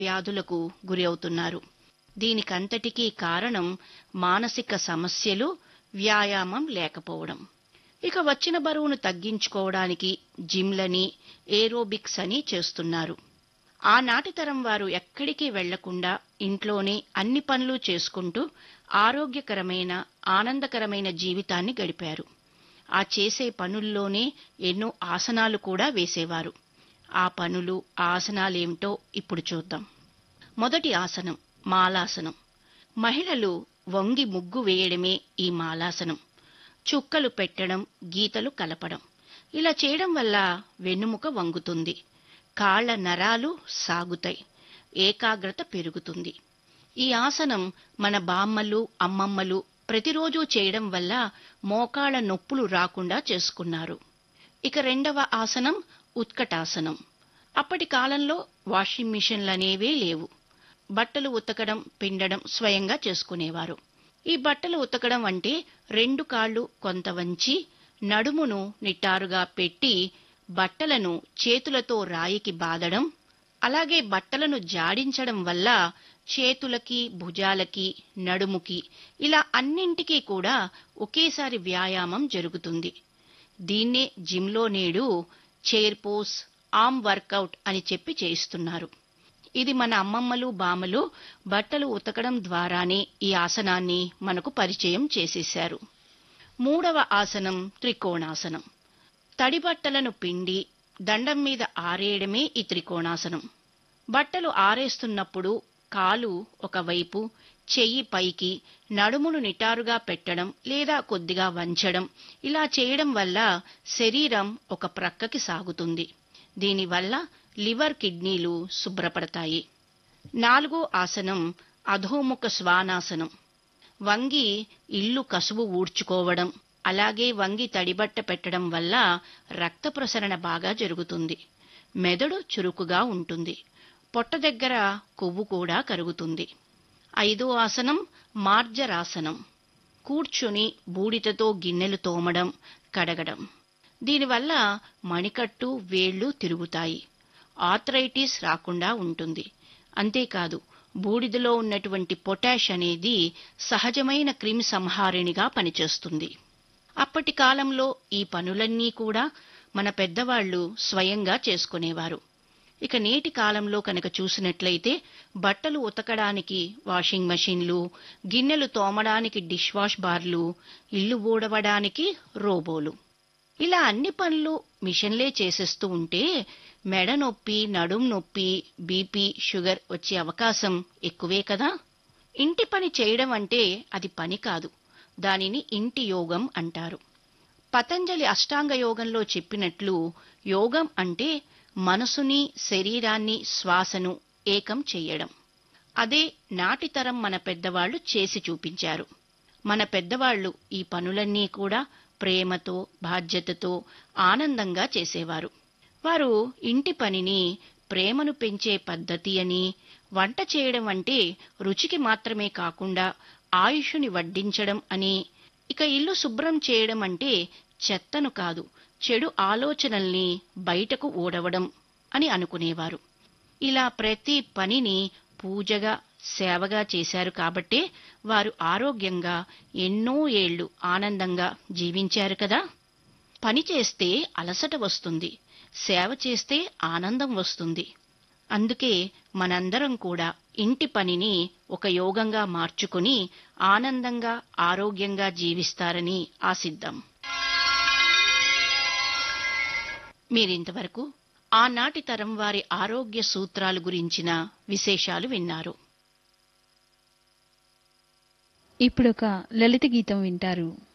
వ్యాధులకు గురి అవుతున్నారు దీనికంతటికీ కారణం మానసిక సమస్యలు వ్యాయామం లేకపోవడం ఇక వచ్చిన బరువును తగ్గించుకోవడానికి జిమ్లని ఏరోబిక్స్ అని చేస్తున్నారు ఆనాటి తరం వారు ఎక్కడికి వెళ్లకుండా ఇంట్లోనే అన్ని పనులు చేసుకుంటూ ఆరోగ్యకరమైన ఆనందకరమైన జీవితాన్ని గడిపారు ఆ చేసే పనుల్లోనే ఎన్నో ఆసనాలు కూడా వేసేవారు ఆ పనులు ఆ ఆసనాలేమిటో ఇప్పుడు చూద్దాం మొదటి ఆసనం మాలాసనం మహిళలు వంగి ముగ్గు వేయడమే ఈ మాలాసనం చుక్కలు పెట్టడం గీతలు కలపడం ఇలా చేయడం వల్ల వెన్నుముక వంగుతుంది కాళ్ల నరాలు సాగుతాయి ఏకాగ్రత పెరుగుతుంది ఈ ఆసనం మన బామ్మలు అమ్మమ్మలు ప్రతిరోజు చేయడం వల్ల మోకాళ్ల నొప్పులు రాకుండా చేసుకున్నారు ఇక రెండవ ఆసనం ఉత్కటాసనం అప్పటి కాలంలో వాషింగ్ మిషన్లనేవే లేవు బట్టలు ఉతకడం పిండడం స్వయంగా చేసుకునేవారు ఈ బట్టలు ఉతకడం అంటే రెండు కాళ్ళు కొంత వంచి నడుమును నిట్టారుగా పెట్టి బట్టలను చేతులతో రాయికి బాదడం అలాగే బట్టలను జాడించడం వల్ల చేతులకి భుజాలకి నడుముకి ఇలా అన్నింటికీ కూడా ఒకేసారి వ్యాయామం జరుగుతుంది దీన్నే జిమ్లో నేడు చైర్ పోస్ ఆర్మ్ వర్కౌట్ అని చెప్పి చేయిస్తున్నారు ఇది మన అమ్మమ్మలు బామ్మలు బట్టలు ఉతకడం ద్వారానే ఈ ఆసనాన్ని మనకు పరిచయం చేసేశారు మూడవ ఆసనం త్రికోణాసనం తడి బట్టలను పిండి దండం మీద ఆరేయడమే ఈ త్రికోణాసనం బట్టలు ఆరేస్తున్నప్పుడు కాలు ఒకవైపు చెయ్యి పైకి నడుమును నిటారుగా పెట్టడం లేదా కొద్దిగా వంచడం ఇలా చేయడం వల్ల శరీరం ఒక ప్రక్కకి సాగుతుంది దీనివల్ల లివర్ కిడ్నీలు శుభ్రపడతాయి నాలుగో ఆసనం అధోముఖ శ్వానాసనం వంగి ఇల్లు కసువు ఊడ్చుకోవడం అలాగే వంగి తడిబట్ట పెట్టడం వల్ల రక్త ప్రసరణ బాగా జరుగుతుంది మెదడు చురుకుగా ఉంటుంది పొట్ట దగ్గర కొవ్వు కూడా కరుగుతుంది ఐదో ఆసనం మార్జరాసనం కూర్చుని బూడిదతో గిన్నెలు తోమడం కడగడం దీనివల్ల మణికట్టు వేళ్లు తిరుగుతాయి ఆర్థరైటిస్ రాకుండా ఉంటుంది అంతేకాదు బూడిదలో ఉన్నటువంటి పొటాష్ అనేది సహజమైన క్రిమి సంహారిణిగా పనిచేస్తుంది అప్పటి కాలంలో ఈ పనులన్నీ కూడా మన పెద్దవాళ్లు స్వయంగా చేసుకునేవారు ఇక నేటి కాలంలో కనుక చూసినట్లయితే బట్టలు ఉతకడానికి వాషింగ్ మెషిన్లు గిన్నెలు తోమడానికి డిష్ వాష్ బార్లు ఇల్లు ఊడవడానికి రోబోలు ఇలా అన్ని పనులు మిషన్లే చేసేస్తూ ఉంటే మెడ నొప్పి నడుం నొప్పి బీపీ షుగర్ వచ్చే అవకాశం ఎక్కువే కదా ఇంటి పని చేయడం అంటే అది పని కాదు దానిని ఇంటి యోగం అంటారు పతంజలి అష్టాంగ యోగంలో చెప్పినట్లు యోగం అంటే మనసుని శరీరాన్ని శ్వాసను ఏకం చెయ్యడం అదే నాటి తరం మన పెద్దవాళ్లు చేసి చూపించారు మన పెద్దవాళ్లు ఈ పనులన్నీ కూడా ప్రేమతో బాధ్యతతో ఆనందంగా చేసేవారు వారు ఇంటి పనిని ప్రేమను పెంచే పద్ధతి అని వంట చేయడం అంటే రుచికి మాత్రమే కాకుండా ఆయుషుని వడ్డించడం అని ఇక ఇల్లు శుభ్రం చేయడం అంటే చెత్తను కాదు చెడు ఆలోచనల్ని బయటకు ఓడవడం అని అనుకునేవారు ఇలా ప్రతి పనిని పూజగా సేవగా చేశారు కాబట్టే వారు ఆరోగ్యంగా ఎన్నో ఏళ్లు ఆనందంగా జీవించారు కదా పని చేస్తే అలసట వస్తుంది సేవ చేస్తే ఆనందం వస్తుంది అందుకే మనందరం కూడా ఇంటి పనిని ఒక యోగంగా మార్చుకుని ఆనందంగా ఆరోగ్యంగా జీవిస్తారని ఆశిద్దాం మీరింతవరకు ఆనాటి తరం వారి ఆరోగ్య సూత్రాలు గురించిన విశేషాలు విన్నారు ఇప్పుడొక లలిత గీతం వింటారు